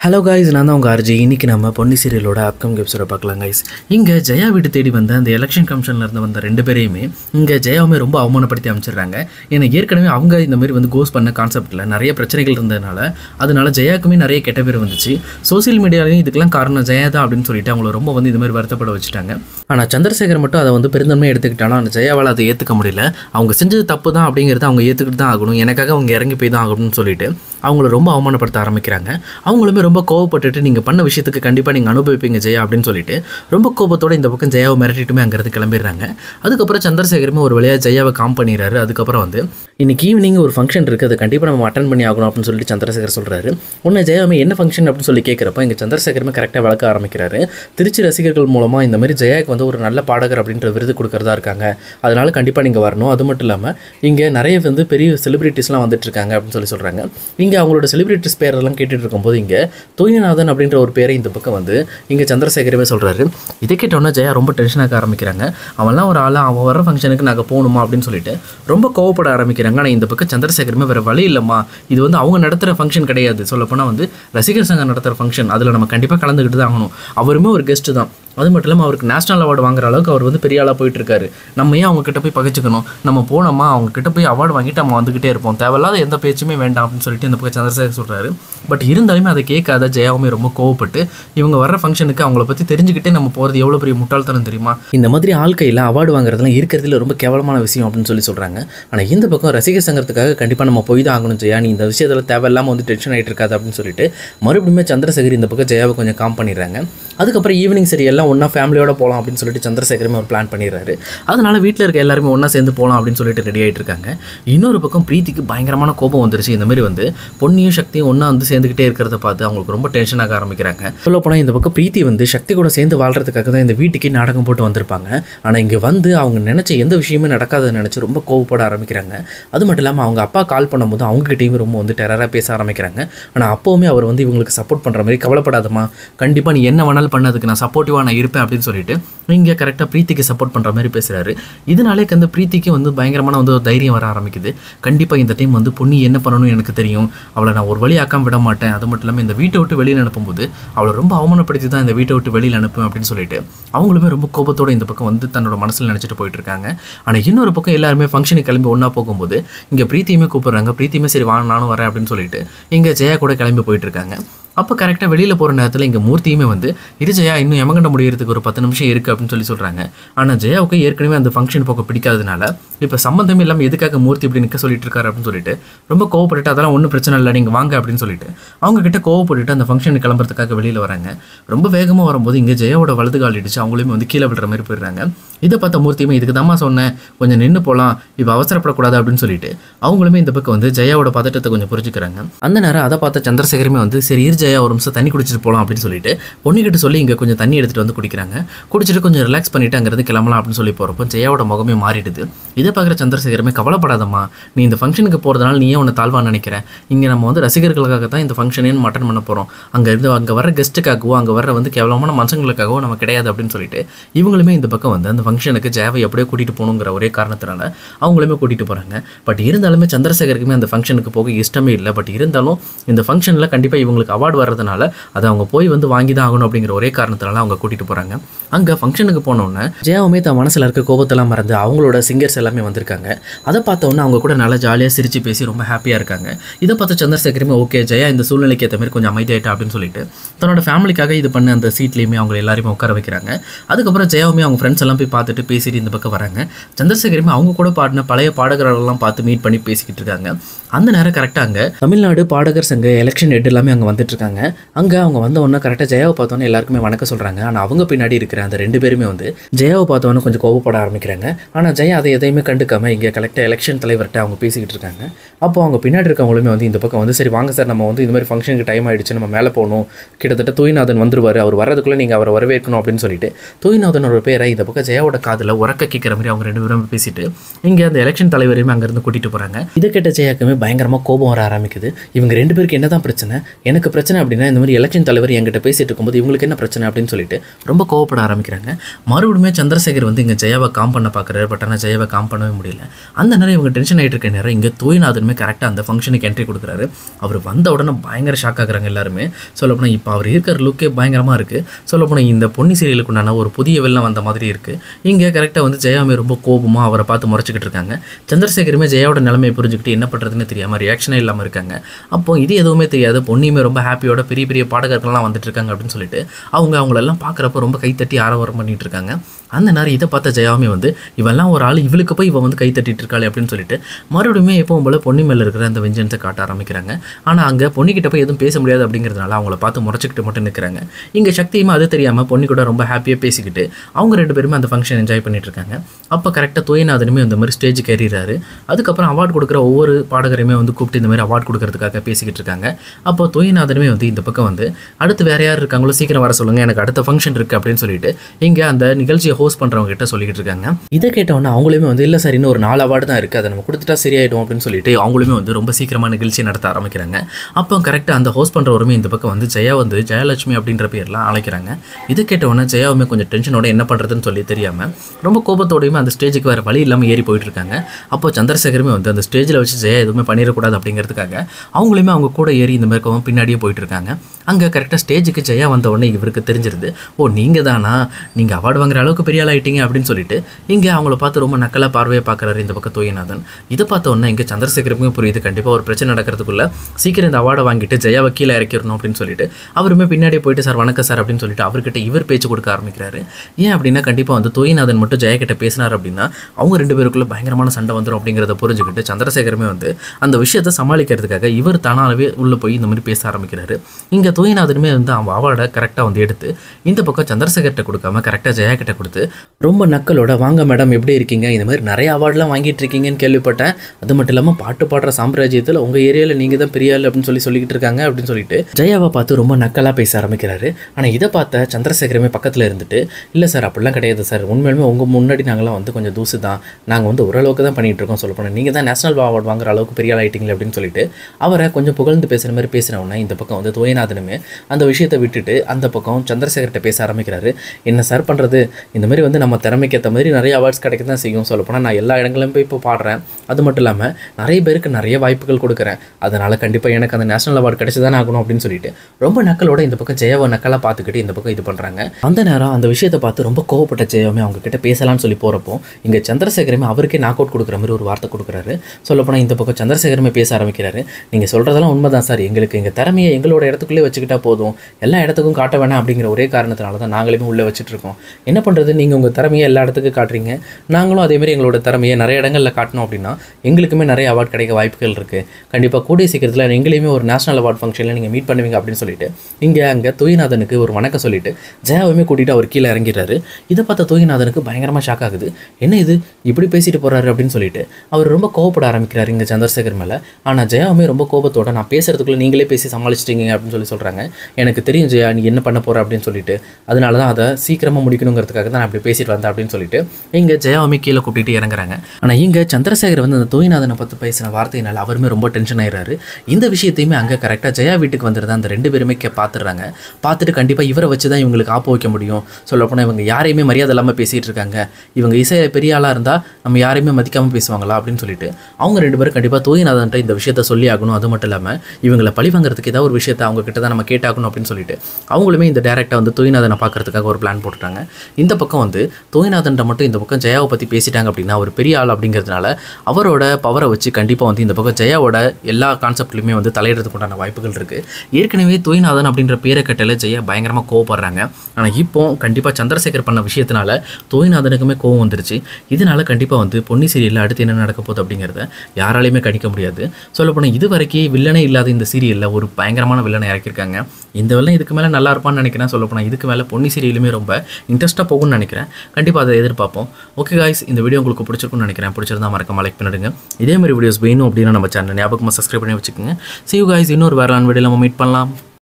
hello guys நான் தான் உங்கள் ஆர்ஜி இன்னைக்கு நம்ம பொன்னி சீரியலோட அப்கம் எபிசோட பார்க்கலாம் கைஸ் இங்கே ஜெயா வீட்டு தேடி வந்த அந்த எலெக்ஷன் கமிஷன்ல இருந்து வந்த ரெண்டு பேரையுமே இங்கே ஜெயாவுமே ரொம்ப அவமானப்படுத்தி அமைச்சிடுறாங்க ஏன்னா ஏற்கனவே அவங்க இந்த மாதிரி வந்து கோஸ் பண்ண கான்செப்ட்டில் நிறைய பிரச்சனைகள் இருந்ததுனால அதனால ஜெயாக்குமே நிறைய கெட்ட பேர் வந்துச்சு சோசியல் மீடியாலையும் இதுக்கெல்லாம் காரணம் ஜெயா தான் அப்படின்னு சொல்லிட்டு அவங்கள ரொம்ப வந்து இந்த மாதிரி வருத்தப்பட வச்சுட்டாங்க ஆனால் சந்திரசேகர் மட்டும் அதை வந்து பெருந்தன்மையாக எடுத்துக்கிட்டாலும் அந்த ஜெயாவால் அதை ஏற்றுக்க முடியல அவங்க செஞ்சது தப்பு தான் அப்படிங்கிறத அவங்க ஏற்றுக்கிட்டு தான் ஆகணும் எனக்காக அவங்க இறங்கி போய் தான் ஆகணும்னு சொல்லிட்டு அவங்கள ரொம்ப அவமானப்படுத்த ஆரம்பிக்கிறாங்க அவங்களுமே ரொம்ப கோவப்பட்டுட்டு நீங்கள் பண்ண விஷயத்துக்கு கண்டிப்பாக நீங்கள் அனுபவிப்பீங்க ஜெயா அப்படின்னு சொல்லிட்டு ரொம்ப கோபத்தோட இந்த பக்கம் ஜெயாவை மிரட்டிட்டுமே அங்கேருந்து கிளம்பிடுறாங்க அதுக்கப்புறம் சந்திரசேகரமே ஒரு வழியாக ஜெயாவை காம் பண்ணிடுறாரு அதுக்கப்புறம் வந்து இன்னைக்கு ஈவினிங் ஒரு ஃபங்க்ஷன் இருக்குது அதை கண்டிப்பாக நம்ம அட்டன் பண்ணி ஆகணும் அப்படின்னு சொல்லிட்டு சந்திரசேகர் சொல்கிறாரு உன்னை ஜெயாவுமே என்ன ஃபங்க்ஷன் அப்படின்னு சொல்லி கேட்குறப்ப இங்கே சந்திரசேகரமே கரெக்டாக வளர்க்க ஆரம்பிக்கிறாரு திருச்சி ரசிகர்கள் மூலமாக இந்த மாதிரி ஜெயாக்கு வந்து ஒரு நல்ல பாடகர் அப்படின்ற விருது கொடுக்கறதா இருக்காங்க அதனால கண்டிப்பாக நீங்கள் வரணும் அது மட்டும் இல்லாமல் இங்கே நிறைய வந்து பெரிய செலிபிரிட்டிஸ்லாம் வந்துட்டு இருக்காங்க அப்படின்னு சொல்லி சொல்கிறாங்க இங்கே அவங்களோட செலிபிரிட்டிஸ் பேரெல்லாம் கேட்டுட்டு இருக்கும்போது இங்கே தூயநாதன் அப்படின்ற ஒரு பேரை இந்த பக்கம் வந்து இங்கே சந்திரசேகரமே சொல்கிறாரு இதை கேட்டோன்னா ஜெயா ரொம்ப டென்ஷனாக ஆரம்பிக்கிறாங்க அவன்லாம் ஒரு ஆளா அவன் வர ஃபங்க்ஷனுக்கு நாங்கள் போகணுமா அப்படின்னு சொல்லிட்டு ரொம்ப கோவப்பட ஆரம்பிக்கிறாங்க ஆனால் இந்த பக்கம் சந்திரசேகரமே வேறு வழி இல்லைம்மா இது வந்து அவங்க நடத்துகிற ஃபங்க்ஷன் கிடையாது சொல்லப்போனால் வந்து ரசிகர் சங்கம் நடத்துகிற ஃபங்க்ஷன் அதில் நம்ம கண்டிப்பாக கலந்துக்கிட்டு தான் ஆகணும் அவருமே ஒரு கெஸ்ட்டு தான் அது மட்டும் இல்லாமல் அவருக்கு நேஷனல் அவார்டு வாங்குற அளவுக்கு அவர் வந்து பெரிய ஆளாக போயிட்டு இருக்காரு நம்ம ஏன் அவங்க கிட்ட போய் பகைச்சிக்கணும் நம்ம போனோமா அவங்க கிட்ட போய் அவார்டு வாங்கிட்டு நம்ம வந்துக்கிட்டே இருப்போம் தேவையில்லாத எந்த பேச்சுமே வேண்டாம் அப்படின்னு சொல்லிட்டு இந்த பக்கம் சந்திரசேகர் சொல்கிறாரு பட் இருந்தாலுமே அதை கேட்காத ஜெயாவுமே ரொம்ப கோவப்பட்டு இவங்க வர்ற ஃபங்க்ஷனுக்கு அவங்கள பற்றி தெரிஞ்சுக்கிட்டே நம்ம போகிறது எவ்வளோ பெரிய முட்டாள்தனம் தெரியுமா இந்த மாதிரி ஆள்கையில் அவார்டு வாங்குறதுலாம் இருக்கிறதுல ரொம்ப கேவலமான விஷயம் அப்படின்னு சொல்லி சொல்கிறாங்க ஆனால் இந்த பக்கம் ரசிகர் சங்கத்துக்காக கண்டிப்பாக நம்ம போய் தான் ஆகணும் ஜெயா நீ இந்த விஷயத்தில் தேவையில்லாமல் வந்து டென்ஷன் ஆகிட்டு இருக்காது அப்படின்னு சொல்லிட்டு மறுபடியுமே சந்திரசேகர் இந்த பக்கம் ஜெயாவை கொஞ்சம் காம் பண்ணிடுறாங்க அதுக்கப்புறம் ஈவினிங் சரி எல்லாம் ஒன்றா ஃபேமிலியோட போகலாம் அப்படின்னு சொல்லிட்டு சந்திரசேகரமே ஒரு பிளான் பண்ணிடுறாரு அதனால வீட்டில் இருக்க எல்லாருமே ஒன்றா சேர்ந்து போகலாம் அப்படின்னு சொல்லிட்டு ரெடி ஆகிட்டு இருக்காங்க இன்னொரு பக்கம் பிரீத்திக்கு பயங்கரமான கோபம் வந்துருச்சு இந்த மாதிரி வந்து பொன்னியும் சக்தியும் ஒன்றா வந்து சேர்ந்துக்கிட்டே இருக்கிறத பார்த்து அவங்களுக்கு ரொம்ப டென்ஷன் ஆக ஆரம்பிக்கிறாங்க சொல்ல போனால் இந்த பக்கம் பிரீத்தி வந்து சக்தி கூட சேர்ந்து வாழ்றதுக்காக தான் இந்த வீட்டுக்கே நாடகம் போட்டு வந்திருப்பாங்க ஆனால் இங்கே வந்து அவங்க நினச்ச எந்த விஷயமே நடக்காததை நினச்சி ரொம்ப கோவப்பட ஆரம்பிக்கிறாங்க அது மட்டும் இல்லாமல் அவங்க அப்பா கால் பண்ணும்போது அவங்ககிட்டயும் ரொம்ப வந்து டெரராக பேச ஆரம்பிக்கிறாங்க ஆனால் அப்போவுமே அவர் வந்து இவங்களுக்கு சப்போர்ட் பண்ணுற மாதிரி கவலைப்படாதம்மா கண்டிப்பாக நீ என்ன வேணாலும் பண்ணதுக்கு நான் சப்போர்ட்டிவாக நான் இருப்பேன் அப்படின்னு சொல்லிட்டு இங்கே கரெக்டாக பிரீத்திக்கு சப்போர்ட் பண்ணுற மாதிரி பேசுகிறாரு இதனாலே அந்த பிரீத்திக்கு வந்து பயங்கரமான வந்து ஒரு தைரியம் வர ஆரம்பிக்குது கண்டிப்பாக இந்த டைம் வந்து பொண்ணு என்ன பண்ணணும்னு எனக்கு தெரியும் அவளை நான் ஒரு வழி ஆக்காம விட மாட்டேன் அது மட்டும் இல்லாமல் இந்த வீட்டை விட்டு வெளியில் அனுப்பும்போது அவளை ரொம்ப அவமானப்படுத்தி தான் இந்த வீட்டை விட்டு வெளியில் அனுப்புவேன் அப்படின்னு சொல்லிட்டு அவங்களுமே ரொம்ப கோபத்தோட இந்த பக்கம் வந்து தன்னோட மனசில் நினச்சிட்டு போயிட்டு இருக்காங்க ஆனால் இன்னொரு பக்கம் எல்லாருமே ஃபங்க்ஷனுக்கு கிளம்பி ஒன்றா போகும்போது இங்கே பிரீத்தியுமே கூப்பிடுறாங்க பிரீத்தியுமே சரி வா நானும் வரேன் அப்படின்னு சொல்லிட்டு இங்கே ஜெயா கூட கிளம்பி போயிட்டு இருக்காங்க அப்போ கரெக்டாக வெளியில் போகிற நேரத்தில் இங்கே மூர்த்தியுமே வந்து இது ஜெயா இன்னும் எமகண்ட முடியறதுக்கு ஒரு பத்து நிமிஷம் இருக்குது அப்படின்னு சொல்லி சொல்கிறாங்க ஆனால் ஜெயாவுக்கு ஏற்கனவே அந்த ஃபங்க்ஷன் போக பிடிக்காதனால இப்போ சம்மந்தமே இல்லாமல் எதுக்காக மூர்த்தி இப்படி நிற்க சொல்லிட்டு இருக்காரு அப்படின்னு சொல்லிட்டு ரொம்ப கோவப்பட்டுட்டு அதெல்லாம் ஒன்றும் பிரச்சனை இல்லை நீங்கள் வாங்க அப்படின்னு சொல்லிட்டு அவங்க கிட்ட கோவப்பட்டுட்டு அந்த ஃபங்க்ஷனுக்கு கிளம்புறதுக்காக வெளியில் வராங்க ரொம்ப வேகமாக வரும்போது இங்கே ஜெயாவோட வலது கால் இடிச்சு அவங்களுமே வந்து கீழே விடுற மாதிரி போயிடுறாங்க இதை பார்த்த மூர்த்தியுமே இதுக்கு தாம்மா சொன்னேன் கொஞ்சம் நின்று போகலாம் இப்போ அவசரப்படக்கூடாது அப்படின்னு சொல்லிட்டு அவங்களுமே இந்த பக்கம் வந்து ஜெயாவோட பதட்டத்தை கொஞ்சம் புரிஞ்சுக்கிறாங்க அந்த நேரம் அதை பார்த்த சந்திரசேகரமே வந்து சரி இரு ஜெயா ஒரு நிமிஷம் தண்ணி குடிச்சிட்டு போகலாம் அப்படின்னு சொல்லிட்டு பொண்ணுகிட்ட சொல்லி இங்கே கொஞ்சம் தண்ணி எடுத்துகிட்டு வந்து குடிக்கிறாங்க குடிச்சிட்டு கொஞ்சம் ரிலாக்ஸ் பண்ணிட்டு அங்கேருந்து கிளம்பலாம் அப்படின்னு சொல்லி போகிறப்போ ஜெயாவோட முகமே மாறிடுது இதை பார்க்குற சந்திரசேகரமே கவலைப்படாதம்மா நீ இந்த ஃபங்க்ஷனுக்கு போகிறதுனால நீயே உன்னை தாழ்வா நினைக்கிற இங்கே நம்ம வந்து ரசிகர்களுக்காக தான் இந்த ஃபங்க்ஷனே மட்டன் பண்ண போகிறோம் அங்கே இருந்து அங்கே வர கெஸ்ட்டுக்காகவோ அங்கே வர வந்து கேவலமான மனுஷங்களுக்காகவோ நம்ம கிடையாது அப்படின்னு சொல்லிட்டு இவங்களுமே இந்த பக்கம் வந்து அந்த ஃபங்க்ஷனுக்கு ஜெயாவை எப்படியோ கூட்டிகிட்டு போகணுங்கிற ஒரே காரணத்தினால அவங்களுமே கூட்டிகிட்டு போகிறாங்க பட் இருந்தாலுமே சந்திரசேகருக்குமே அந்த ஃபங்க்ஷனுக்கு போக இஷ்டமே இல்லை பட் இருந்தாலும் இந்த ஃபங்க்ஷனில் கண்டிப்பாக இவங்களுக்கு அவார்டு வர்றதுனால அதை அவங்க போய் வந்து வாங்கி தான் ஆகணும் அப்படிங்கிற ஒரே காரணத்தினால அவங்க கூட்டிகிட்டு போகிறாங்க அங்கே ஃபங்க்ஷனுக்கு போனோன்னே ஜெயாவுமே தன் மனசில் இருக்க கோபத்தெல்லாம் மறந்து அவங்களோட சிங்கர்ஸ் எல்லாமே வந்திருக்காங்க அதை பார்த்தோன்னே அவங்க கூட நல்லா ஜாலியாக சிரித்து பேசி ரொம்ப ஹாப்பியாக இருக்காங்க இதை பார்த்த சந்திரசேகரமே ஓகே ஜெயா இந்த சூழ்நிலைக்கு ஏற்ற மாதிரி கொஞ்சம் அமைதியாயிட்டா அப்படின்னு சொல்லிட்டு தன்னோட ஃபேமிலிக்காக இது பண்ண அந்த சீட்லேயுமே அவங்க எல்லாரையுமே உட்கார வைக்கிறாங்க அதுக்கப்புறம் ஜெயாவுமே அவங்க ஃப்ரெண்ட்ஸ் எல்லாம் போய் பார்த்துட்டு பேசிட்டு இந்த பக்கம் வராங்க சந்திரசேகரமே அவங்க கூட பாடின பழைய பாடகர்களெல்லாம் பார்த்து மீட் பண்ணி பேசிக்கிட்டு இருக்காங்க அந்த நேரம் கரெக்டாக அங்கே தமிழ்நாடு பாடகர் சங்க எலெக்ஷன் ஹெட் எல்லாமே அங்கே வந்துட்டு இருக்காங்க அங்கே அவங்க வந்த உடனே கரெக்டாக ஜெயாவை பார்த்தோன்னே எல்லாருக்குமே வணக்கம் சொல்கிறாங்க ஆனால் அவங்க பின்னாடி இருக்கிற அந்த ரெண்டு பேருமே வந்து ஜெயாவை பார்த்தோன்னே கொஞ்சம் கோவப்பட ஆரம்பிக்கிறாங்க ஆனால் ஜெயா அதை எதையுமே கண்டுக்காம இங்கே கரெக்டாக எலெக்ஷன் தலைவர்கிட்ட அவங்க பேசிக்கிட்டு இருக்காங்க அப்போ அவங்க பின்னாடி இருக்கவங்களுமே வந்து இந்த பக்கம் வந்து சரி வாங்க சார் நம்ம வந்து இந்த மாதிரி ஃபங்க்ஷனுக்கு டைம் ஆயிடுச்சு நம்ம மேலே போகணும் கிட்டத்தட்ட தூய்நாதன் வந்துருவார் அவர் வர்றதுக்குள்ளே நீங்கள் அவரை வரவேற்கணும் அப்படின்னு சொல்லிட்டு தூய்நாதனோட பேரை இந்த பக்கம் ஜெயாவோட ஜெயாவோட காதில் உறக்க கேட்குற மாதிரி அவங்க ரெண்டு பேரும் பேசிட்டு இங்கே அந்த எலெக்ஷன் தலைவரையுமே அங்கேருந்து கூட்டிகிட்டு போகிறாங்க இதை கேட்ட ஜெயாக்குமே பயங்கரமாக கோபம் வர ஆரம்பிக்குது இவங்க ரெண்டு பேருக்கு என்ன தான் பிரச்சனை எனக்கு பிரச்சனை அப்படின்னா இந்த மாதிரி எலெக்ஷன் தலைவர் என்கிட்ட பேசிட்டு இருக்கும்போது இவங்களுக்கு என்ன பிரச்சனை அப்படின்னு சொல்லிட்டு ரொம்ப கோவப்பட ஆரம்பிக்கிறாங்க மறுபடியும் சந்திரசேகர் வந்து இங்கே ஜெயாவை காம் பண்ண பார்க்குறாரு பட் ஆனால் ஜெயாவை காம் பண்ணவே முடியல அந்த நேரம் இவங்க டென்ஷன் ஆகிட்டு இருக்க நேரம் இங்கே தூய்நாதனுமே கரெக்டாக அந்த ஃபங்க்ஷனுக்கு என்ட்ரி கொடுக்குறாரு அவர் வந்த உடனே பயங்கர ஷாக் ஆகுறாங்க எல்லாருமே சொல்லப்போனால் இப்போ அவர் இருக்கிற லுக்கே பயங்கரமாக இருக்குது சொல்லப்போனால் இந்த பொன்னி சீரியலுக்கு உண்டான ஒரு புதிய வெள்ளம் வந்த மாதிரி இருக்குது இங்கே கரெக்டாக வந்து ஜெயாமே ரொம்ப கோபமாக அவரை பார்த்து முறைச்சிக்கிட்டு இருக்காங்க சந்திரசேகருமே ஜெயாவோட நிலைமையை புரிஞ்சுக்கிட்டு என்ன பண்ணுறதுன்னு தெரியாமல் ரியாக்ஷனே இல்லாமல் இருக்காங்க அப்போ இது எதுவுமே தெரியாது பொன்னியுமே ரொம்ப ஹாப்பியோட பெரிய பெரிய பாடகர்கள்லாம் வந்துட்டு இருக்காங்க அப்படின்னு சொல்லிட்டு அவங்க அவங்களெல்லாம் பார்க்குறப்ப ரொம்ப கைத்தட்டி ஆரவாரம் பண்ணிட்டு இருக்காங்க அந்த நேரம் இதை பார்த்த ஜெயாவுமே வந்து இவெல்லாம் ஒரு ஆள் இவளுக்கு போய் இவன் வந்து கை தட்டிட்டு இருக்காளே அப்படின்னு சொல்லிட்டு மறுபடியும் எப்பவும் போல பொன்னி மேலே இருக்கிற அந்த வெஞ்சன்ஸை காட்ட ஆரம்பிக்கிறாங்க ஆனால் அங்கே பொன்னிக்கிட்ட போய் எதுவும் பேச முடியாது அப்படிங்கிறதுனால அவங்கள பார்த்து முறைச்சிக்கிட்டு மட்டும் நிற்கிறாங்க இங்கே சக்தியுமே அது தெரியாமல் பொன்னி கூட ரொம்ப ஹாப்பியாக பேசிக்கிட்டு அவங்க ரெண்டு பேருமே அந்த ஃபங்க்ஷன் என்ஜாய் பண்ணிட்டு இருக்காங்க அப்போ கரெக்டாக தோயினாதனுமே இந்த மாதிரி ஸ்டேஜுக்கு ஏறிறாரு அதுக்கப்புறம் அவார்டு கொடுக்குற ஒவ்வொரு பாடகரையுமே வந்து கூப்பிட்டு இந்த மாதிரி அவார்டு கொடுக்கறதுக்காக பேசிக்கிட்டு இருக்காங்க அப்போ தோயினாதனுமே வந்து இந்த பக்கம் வந்து அடுத்து வேற யார் இருக்காங்களோ சீக்கிரம் வர சொல்லுங்க எனக்கு அடுத்த ஃபங்க்ஷன் இருக்குது அப்படின்னு சொல்லிட்டு இங்கே அந்த நிகழ்ச்சியை ஹோஸ்ட் பண்ணுறவங்க கிட்ட சொல்லிக்கிட்டு இருக்காங்க இதை கேட்டவொன்னே அவங்களுமே வந்து இல்லை சார் இன்னும் ஒரு நாலு அவார்டு தான் இருக்குது அதை நம்ம கொடுத்துட்டா சரியாயிடும் அப்படின்னு சொல்லிட்டு அவங்களுமே வந்து ரொம்ப சீக்கிரமாக நிகழ்ச்சி நடத்த ஆரம்பிக்கிறாங்க அப்போ கரெக்டாக அந்த ஹோஸ்ட் பண்ணுறவருமே இந்த பக்கம் வந்து ஜெயா வந்து ஜெயலட்சுமி அப்படின்ற பேர்லாம் அழைக்கிறாங்க இதை கேட்டவொன்னே ஜெயாவுமே கொஞ்சம் டென்ஷனோட என்ன பண்ணுறதுன்னு சொல்லி தெரியாமல் ரொம்ப கோபத்தோடையுமே அந்த ஸ்டேஜுக்கு வேறு வழி இல்லாமல் ஏறி போயிட்டு இருக்காங்க அப்போ சந்திரசேகருமே வந்து அந்த ஸ்டேஜில் வச்சு ஜெயா எதுவுமே பண்ணிடக்கூடாது அப்படிங்கிறதுக்காக அவங்களுமே அவங்க கூட ஏறி இந்த மாதிரி கோவம் பின்னாடியே போயிட்டு இருக்காங்க அங்கே கரெக்டாக ஸ்டேஜுக்கு ஜெயா வந்த உடனே இவருக்கு தெரிஞ்சிருது ஓ நீங்கள் தானா நீங்கள் அவார்டு வாங்குற அளவுக்கு பெரிய ஆள் ஆயிட்டீங்க அப்படின்னு சொல்லிட்டு இங்கே அவங்கள பார்த்து ரொம்ப நக்கலாக பார்வையை பார்க்குறாரு இந்த பக்கம் தோயிநாதன் இதை பார்த்த உடனே இங்கே சந்திரசேகருக்குமே புரியுது கண்டிப்பாக ஒரு பிரச்சனை நடக்கிறதுக்குள்ள சீக்கிரம் இந்த அவார்டை வாங்கிட்டு ஜெயாவை கீழே இறக்கிடணும் அப்படின்னு சொல்லிட்டு அவருமே பின்னாடியே போயிட்டு சார் வணக்கம் சார் அப்படின்னு சொல்லிட்டு அவர்கிட்ட இவர் பேச்சு கொடுக்க ஆரம்பிக்கிறாரு ஏன் அப்படின்னா கண்டிப்பாக வந்து தோயிநாதன் மட்டும் ஜெயா கிட்ட பேசினார் அப்படின்னா அவங்க ரெண்டு பேருக்குள்ள பயங்கரமான சண்டை வந்துடும் அப்படிங்கிறத புரிஞ்சுக்கிட்டு சந்திரசேகரமே வந்து அந்த விஷயத்தை சமாளிக்கிறதுக்காக இவர் தானாகவே உள்ளே போய் இந்த மாதிரி பேச ஆரம்பிக்கிறாரு இங்கே தோயிநாதனுமே வந்து அவன் அவார்டை கரெக்டாக வந்து எடுத்து இந்த பக்கம் சந்திரசேகர்கிட்ட கொடுக்காம கரெக்டாக ஜெயா கிட்ட கொடுத்து ரொம்ப நக்கலோட வாங்க மேடம் எப்படி இருக்கீங்க இந்த மாதிரி நிறைய அவார்ட்லாம் வாங்கிட்டு இருக்கீங்கன்னு கேள்விப்பட்டேன் அது மட்டும் இல்லாமல் பாட்டு பாடுற சாம்ராஜ்யத்தில் உங்கள் ஏரியாவில் நீங்கள் தான் பெரிய ஆள் அப்படின்னு சொல்லி சொல்லிக்கிட்டு இருக்காங்க அப்படின்னு சொல்லிட்டு ஜெயாவை பார்த்து ரொம்ப நக்கலாக பேச ஆரம்பிக்கிறாரு ஆனால் இதை பார்த்த சந்திரசேகரமே பக்கத்தில் இருந்துட்டு இல்லை சார் அப்படிலாம் கிடையாது சார் உண்மையுமே உங்கள் முன்னாடி நாங்களாம் வந்து கொஞ்சம் தூசு தான் நாங்கள் வந்து ஓரளவுக்கு தான் பண்ணிட்டு இருக்கோம் சொல்ல போனால் நீங்கள் தான் நேஷனல் அவார்டு வாங்குற அளவுக்கு பெரிய ஆள் ஆயிட்டீங்களே அப்படின்னு சொல்லிட்டு அவரை கொஞ்சம் புகழ்ந்து பேசுகிற மாதிரி பேசுன உடனே இந்த பக்கம் வந்து தோயநாதனுமே அந்த விஷயத்தை விட்டுட்டு அந்த பக்கம் சந்திரசேகர்கிட்ட பேச ஆரம்பிக்கிறாரு என்ன சார் பண்ணுறது இந்த மாதிரி வந்து நம்ம திறமைக்கு ஏற்ற மாதிரி நிறைய அவார்ட்ஸ் கிடைக்க தான் செய்யும் சொல்லப்போனால் நான் எல்லா இடங்களிலும் போய் இப்போ பாடுறேன் அது மட்டும் இல்லாமல் நிறைய பேருக்கு நிறைய வாய்ப்புகள் கொடுக்குறேன் அதனால் கண்டிப்பாக எனக்கு அந்த நேஷனல் அவார்டு கிடைச்சி தானே ஆகணும் அப்படின்னு சொல்லிட்டு ரொம்ப நக்கலோட இந்த பக்கம் ஜெயாவை நக்கலாக பார்த்துக்கிட்டு இந்த பக்கம் இது பண்ணுறாங்க அந்த நேரம் அந்த விஷயத்தை பார்த்து ரொம்ப கோவப்பட்ட ஜெயாவுமே அவங்க கிட்ட பேசலாம்னு சொல்லி போகிறப்போ இங்கே சந்திரசேகரமே அவருக்கே நாக் அவுட் கொடுக்குற மாதிரி ஒரு வார்த்தை கொடுக்குறாரு சொல்லப்போனால் இந்த பக்கம் சந்திரசேகரமே பேச ஆரம்பிக்கிறாரு நீங்கள் சொல்கிறதெல்லாம் உண்மைதான் சார் எங்களுக்கு எங்கள் திறமையை எங்களோட இடத்துக்குள்ளே வச்சுக்கிட்டா போதும் எல்லா இடத்துக்கும் காட்ட வேணாம் அப்படிங்கிற ஒரே காரணத்தினால தான் நாங்களுமே உள்ளே வச்சுட்டு இருக்கோம் என்ன பண்ணுறது நீங்கள் உங்கள் திறமையை எல்லா இடத்துக்கும் காட்டுறீங்க நாங்களும் அதேமாதிரி எங்களோட திறமையை நிறைய இடங்களில் காட்டணும் அப்படின்னா எங்களுக்குமே நிறைய அவார்ட் கிடைக்க வாய்ப்புகள் இருக்குது கண்டிப்பாக கூடிய சீக்கிரத்தில் எங்களையுமே ஒரு நேஷனல் அவார்ட் ஃபங்க்ஷனில் நீங்கள் மீட் பண்ணுவீங்க அப்படின்னு சொல்லிட்டு இங்கே அங்கே தொய்நாதனுக்கு ஒரு வணக்கம் சொல்லிட்டு ஜெயாவுமே கூட்டிகிட்டு அவர் கீழே இறங்கிடுறாரு இதை பார்த்த தொய்நாதனுக்கு பயங்கரமாக ஷாக் ஆகுது என்ன இது இப்படி பேசிட்டு போகிறாரு அப்படின்னு சொல்லிட்டு அவர் ரொம்ப கோவப்பட ஆரம்பிக்கிறாரு இங்கே சந்திரசேகர் மேலே ஆனால் ஜெயாவுமே ரொம்ப கோபத்தோட நான் பேசுறதுக்குள்ள நீங்களே பேசி சமாளிச்சிட்டீங்க அப்படின்னு சொல்லி சொல்கிறாங்க எனக்கு தெரியும் ஜெயா நீ என்ன பண்ண போகிற அப்படின்னு சொல்லிட்டு அதனால தான் அதை சீக்கிரமாக முடிக்கணுங்கிறதுக்காக தான் நான் அப்படி பேசிட்டு வந்தேன் அப்படின்னு சொல்லிட்டு இங்கே ஜெயாவுமே கீழே கூப்பிட்டு இறங்குறாங்க ஆனால் இங்கே சந்திரசேகர் வந்து அந்த தோய்நாதனை பற்றி பேசின வார்த்தையினால் அவருமே ரொம்ப டென்ஷன் ஆயிடுறாரு இந்த விஷயத்தையுமே அங்கே கரெக்டாக ஜெயா வீட்டுக்கு வந்துருந்தா அந்த ரெண்டு பேருமே கே பார்த்துடுறாங்க பார்த்துட்டு கண்டிப்பாக இவரை வச்சு தான் இவங்களுக்கு ஆப்பு வைக்க முடியும் சொல்லப்போனால் இவங்க யாரையுமே மரியாதை இல்லாமல் பேசிகிட்டு இருக்காங்க இவங்க இசை பெரிய ஆளாக இருந்தால் நம்ம யாரையுமே மதிக்காமல் பேசுவாங்களா அப்படின்னு சொல்லிட்டு அவங்க ரெண்டு பேரும் கண்டிப்பாக தோய்நாதன்ட்ட இந்த விஷயத்த சொல்லி ஆகணும் அது மட்டும் இல்லாமல் இவங்களை பழி வாங்குறதுக்கு ஏதாவது ஒரு விஷயத்தை அவங்க கிட்ட தான் நம்ம கேட்டாகணும் அப்படின்னு சொல்லிட்டு அவங்களுமே இந்த டேரக்டாக வந்து தோய்நாதனை பார்க்கறதுக்காக ஒரு பிளான் போட்டுட்டாங்க இந்த பக்கம் வந்து தோய்நாதன்ட்ட மட்டும் இந்த பக்கம் ஜெயாவை பற்றி பேசிட்டாங்க அப்படின்னா அவர் பெரிய ஆள் அப்படிங்கிறதுனால அவரோட பவரை வச்சு கண்டிப்பாக வந்து இந்த பக்கம் ஜெயாவோட எல்லா கான்செப்ட்லையுமே வந்து தலையிடுறதுக்கு உண்டான வாய்ப்புகள் இருக்குது ஏற்கனவே தோய்நாதன் அப்படின்ற பேரை கட்டல ஜெயா பயங்கரமாக கோவப்படுறாங்க ஆனால் இப்போ கண்டிப்பாக சந்திரசேகர் பண்ண விஷயத்தினால தோய்நாதனுக்குமே கோவம் வந்துருச்சு இதனால கண்டிப்பாக வந்து பொன்னி சீரியலில் அடுத்து என்ன நடக்க போகுது அப்படிங்கிறத யாராலையுமே கணிக்க முடியாது சொல்லப்போனால் இது வரைக்கும் வில்லனே இல்லாத இந்த சீரியலில் ஒரு பயங்கரமான வில்லனை இறக்கியிருக்காங்க இந்த வில்லன் இதுக்கு மேலே நல்லா இருப்பான்னு நினைக்கிறேன் சொல்லப்போனால் இதுக்கு மேலே பொன்னி சீரியலுமே ரொம்ப இன்ட்ரெஸ்ட்டாக போகும்னு நினைக்கிறேன் கண்டிப்பாக அதை எதிர்பார்ப்போம் ஓகே காய்ஸ் இந்த வீடியோ உங்களுக்கு பிடிச்சிருக்கும்னு நினைக்கிறேன் பிடிச்சிருந்தா மறக்காம லைக் பண்ணிடுங்க இதே மாதிரி வீடியோஸ் வேணும் அப்படின்னா நம்ம சேனல் ஞாபகமாக சப்ஸ்கிரைப் பண்ணி வச்சுக்கோங்க see you guys இன்னொரு வேற வீடியோ நம்ம மீட் பண்ணலாம்